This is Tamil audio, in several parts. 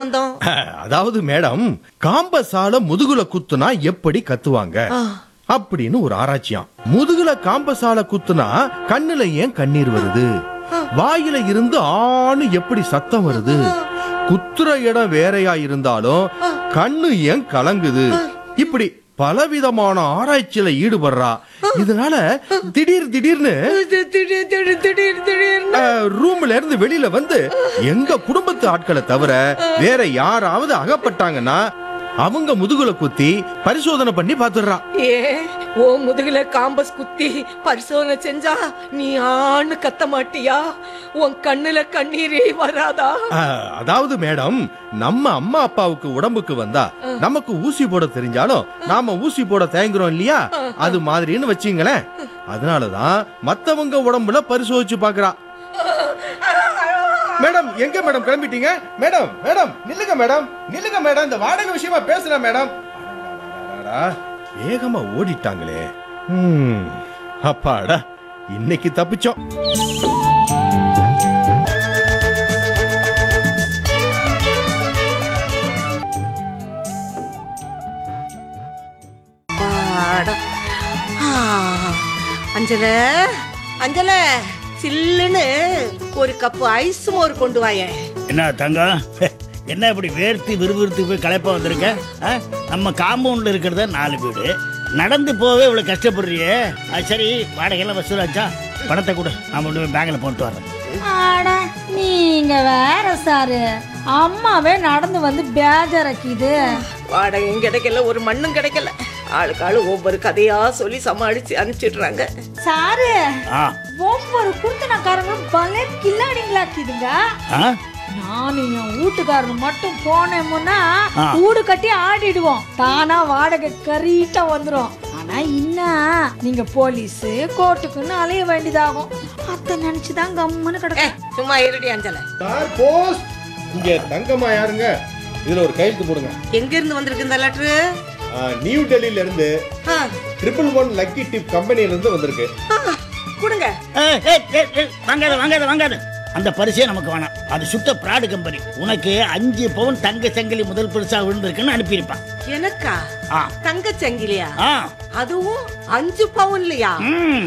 சம்பந்தம் அதாவது மேடம் காம்பஸால முதுகுல குத்துனா எப்படி கத்துவாங்க ஆ. அப்படின்னு ஒரு ஆராய்ச்சியாம் முதுகுல காம்பஸால குத்துனா கண்ணுல ஏன் கண்ணீர் வருது வாயில இருந்து ஆணு எப்படி சத்தம் வருது குத்துற இடம் வேறையா இருந்தாலும் கண்ணு ஏன் கலங்குது இப்படி பலவிதமான ஆராய்ச்சியில ஈடுபடுறா இதனால திடீர் திடீர்னு இது திடீர் திடீர் திடீர் திடீர்னு அஹ், ரூம்ல இருந்து வெளியில வந்து எங்க குடும்பத்து ஆட்களை தவிர வேற யாராவது அகப்பட்டாங்கன்னா அவங்க முதுகுல குத்தி பரிசோதனை பண்ணி பாத்துடுறா ஏ ஓ முதுகுல காம்பஸ் குத்தி பரிசோதனை செஞ்சா நீ ஆணு கத்த மாட்டியா உன் கண்ணுல கண்ணீரே வராதா அஹ், அதாவது மேடம் நம்ம அம்மா அப்பாவுக்கு உடம்புக்கு வந்தா நமக்கு ஊசி போட தெரிஞ்சாலும் நாம ஊசி போட தயங்குறோம் இல்லையா அது மாதிரின்னு வச்சுங்களேன் அதனாலதான் மத்தவங்க உடம்புல பரிசோதிச்சு பாக்குறா மேடம் எங்க மேடம் கிளம்பிட்டீங்க மேடம் மேடம் நில்லுங்க மேடம் நில்லுங்க மேடம் இந்த வாடகை விஷயமா பேசுறேன் மேடம் அடடா, வேகமா ஓடிட்டாங்களே ம், அப்பாடா இன்னைக்கு தப்பிச்சோம் பாடா. ஆ, அஞ்சல அஞ்சல சில்லுன்னு ஒரு கப்பு ஐஸ் மோர் கொண்டு வாயேன் என்ன தங்கம் என்ன இப்படி வேர்த்து விறுவிறுத்து போய் களைப்பா வந்திருக்க ஆ? நம்ம காம்பவுண்ட்ல இருக்கிறத நாலு வீடு நடந்து போவே இவ்வளவு கஷ்டப்படுறியே ஆ, சரி வாடகையெல்லாம் வசூலாச்சா பணத்தை கொடு நான் கொண்டு போய் பேங்க்ல போட்டு வரேன் அட நீங்க வேற சாரு அம்மாவே நடந்து வந்து பேஜரக்கிது வாடகையும் கிடைக்கல ஒரு மண்ணும் கிடைக்கல ஆளுக்கு ஆளு ஒவ்வொரு கதையா சொல்லி சமாளிச்சு அனுப்பிச்சிடுறாங்க சாரு ஆ ஒவ்வொரு குடுத்தனக்காரங்களும் பலே கில்லாடிங்களாக்கிதுங்க ஆ நானும் என் வீட்டுக்காரரும் மட்டும் போனோம்னா ஆ. வீடு கட்டி ஆடிடுவோம் தானா வாடகை கரீட்டா வந்துரும் ஆனா இன்னும் நீங்க போலீஸ் கோர்ட்டுக்குன்னு அலைய வேண்டியதாகும் அத்தை நினைச்சுதான் கம்முன்னு ஏ கிடக்க சும்மா இருடி அஞ்சல சார் போஸ்ட் இங்க தங்கம்மா யாருங்க இதுல ஒரு கையெழுத்து போடுங்க எங்க இருந்து வந்திருக்கு இந்த லெட்ரு ஆ, நியூ டெல்லியில இருந்து ட்ரிபிள் ஒன் லக்கி டிப் கம்பெனில இருந்து வந்திருக்கு கொடுங்க ஏய், ஏய், ஏய், ஏய், வாங்காத வாங்காத வாங்காத அந்த பரிசே நமக்கு வேணாம் அது சுத்த பிராடு கம்பெனி உனக்கு அஞ்சு பவுன் தங்க சங்கிலி முதல் பரிசா விழுந்திருக்குன்னு அனுப்பியிருப்பான் எனக்கா ஆ தங்க சங்கிலியா ஆ அதுவும் அஞ்சு பவுன்லயா ம்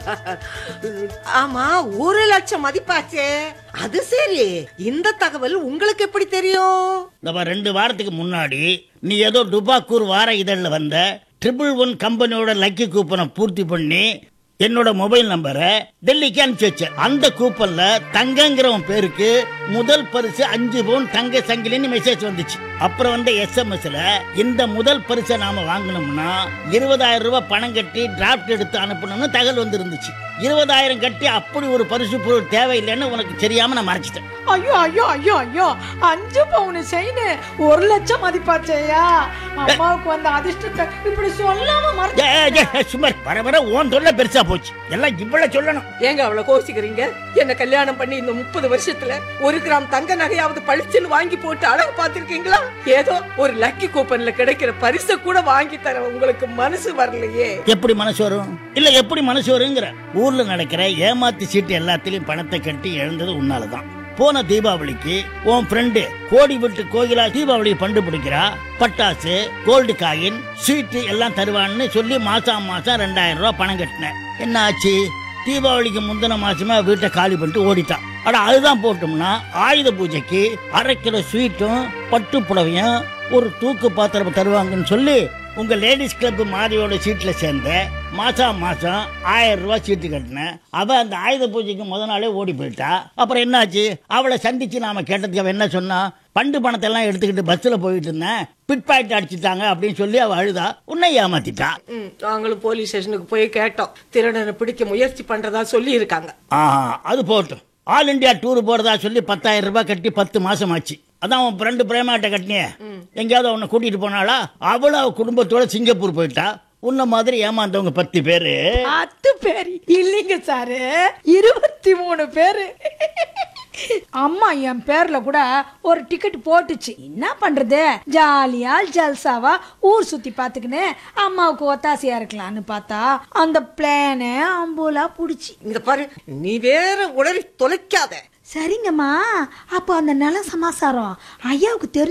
ஆமா ஒரு லட்சம் மதிப்பாச்சே அது சரி இந்த தகவல் உங்களுக்கு எப்படி தெரியும் நம்ம ரெண்டு வாரத்துக்கு முன்னாடி நீ ஏதோ டுபாக்கூர் வார இதழில் வந்த ட்ரிபிள் ஒன் கம்பெனியோட லக்கி கூப்பனை பூர்த்தி பண்ணி என்னோட மொபைல் நம்பரை டெல்லிக்கு அனுப்பிச்சு வச்சேன் அந்த கூப்பன்ல தங்கங்கிறவன் பேருக்கு முதல் பரிசு அஞ்சு பவுன் தங்க சங்கிலின்னு மெசேஜ் வந்துச்சு அப்புறம் வந்த எஸ்எம்எஸ்ல இந்த முதல் பரிசை நாம வாங்கணும்னா இருபதாயிரம் ரூபாய் பணம் கட்டி டிராஃப்ட் எடுத்து அனுப்பணும்னு தகவல் வந்துருந்துச்சு இருபதாயிரம் கட்டி அப்படி ஒரு பரிசு பொருள் தேவையில்லைன்னு உனக்கு தெரியாம நான் மறைச்சிட்டேன் ஐயோ ஐயோ ஐயோ ஐயோ அஞ்சு பவுன் செயின் ஒரு லட்சம் மதிப்பாச்சேயா அம்மாவுக்கு வந்த அதிர்ஷ்டத்தை இப்படி சொல்லாம மறைச்சு ஏய், ஏய், ஏய், சும்மா இரு. வர வர உன் தொல்லை பெருசா போச்சு எல்லாம் இவ்வளவு சொல்லணும் ஏங்க அவ்வளவு கோச்சிக்கிறீங்க என்ன கல்யாணம் பண்ணி இந்த முப்பது வருஷத்துல ஒரு கிராம் தங்க நகையாவது பளிச்சுன்னு வாங்கி போட்டு அழகு பார்த்திருக்கீங்களா ஏதோ ஒரு லக்கி கூப்பன்ல கிடைக்கிற பரிசை கூட வாங்கி தர உங்களுக்கு மனசு வரலையே எப்படி மனசு வரும் இல்ல எப்படி மனசு வருங்கிற ஊர்ல நடக்கிற ஏமாத்தி சீட்டு எல்லாத்துலயும் பணத்தை கட்டி எழுந்தது உன்னாலதான் போன தீபாவளிக்கு உன் ஃப்ரெண்டு கோடி விட்டு கோகிலா தீபாவளி பண்டு பிடிக்கிறா பட்டாசு கோல்டு காயின் ஸ்வீட்டு எல்லாம் தருவான்னு சொல்லி மாசம் மாசம் ரெண்டாயிரம் ரூபாய் பணம் கட்டினேன் என்ன ஆச்சு தீபாவளிக்கு முந்தின மாசமா வீட்டை காலி பண்ணிட்டு ஓடிட்டான் அட அதுதான் போட்டோம்னா ஆயுத பூஜைக்கு அரை கிலோ ஸ்வீட்டும் பட்டு புடவையும் ஒரு தூக்கு பாத்திரம் தருவாங்கன்னு சொல்லி உங்க லேடிஸ் கிளப் மாதிரியோட சீட்ல சேர்ந்த மாசம் மாசம் ஆயிரம் ரூபாய் சீட்டு கட்டினேன் அவ அந்த ஆயுத பூஜைக்கு முத நாளே ஓடி போயிட்டா அப்புறம் என்னாச்சு அவளை சந்திச்சு நாம கேட்டதுக்கு அவ என்ன சொன்னா பண்டு பணத்தை எல்லாம் எடுத்துக்கிட்டு பஸ்ல போயிட்டு இருந்தேன் பிட் பாக்கெட் அடிச்சிட்டாங்க அப்படின்னு சொல்லி அவ அழுதா உன்னை ஏமாத்திட்டா ம், நாங்களும் போலீஸ் ஸ்டேஷனுக்கு போய் கேட்டோம் திருடனை பிடிக்க முயற்சி பண்றதா சொல்லி இருக்காங்க ஆஹா அது போட்டும் ஆல் இந்தியா டூர் போறதா சொல்லி பத்தாயிரம் ரூபாய் கட்டி பத்து மாசம் ஆச்சு அதான் உன் ஃப்ரெண்டு பிரேமாட்ட கட்டினியே எங்கேயாவது உன்னை கூட்டிட்டு போனாளா அவளும் அவ குடும்பத்தோட சிங்கப்பூர் போயிட்டா உன்ன மாதிரி ஏமாந்தவங்க பத்து பேரு பத்து பேர் இல்லைங்க சாரு இருபத்தி மூணு பேரு அம்மா என் பேர்ல கூட ஒரு டிக்கெட் போட்டுச்சு என்ன பண்றது ஜாலியா ஜல்சாவா ஊர் சுத்தி பாத்துக்கின்னு அம்மாவுக்கு ஒத்தாசையா இருக்கலாம்னு பார்த்தா அந்த பிளேனே அம்புலா புடிச்சு இங்க பாரு நீ வேற உடறி தொலைக்காத சரிங்கம்மா அப்போ அந்த நில சமாசாரம் ஐயாவுக்கு தெரிஞ்சு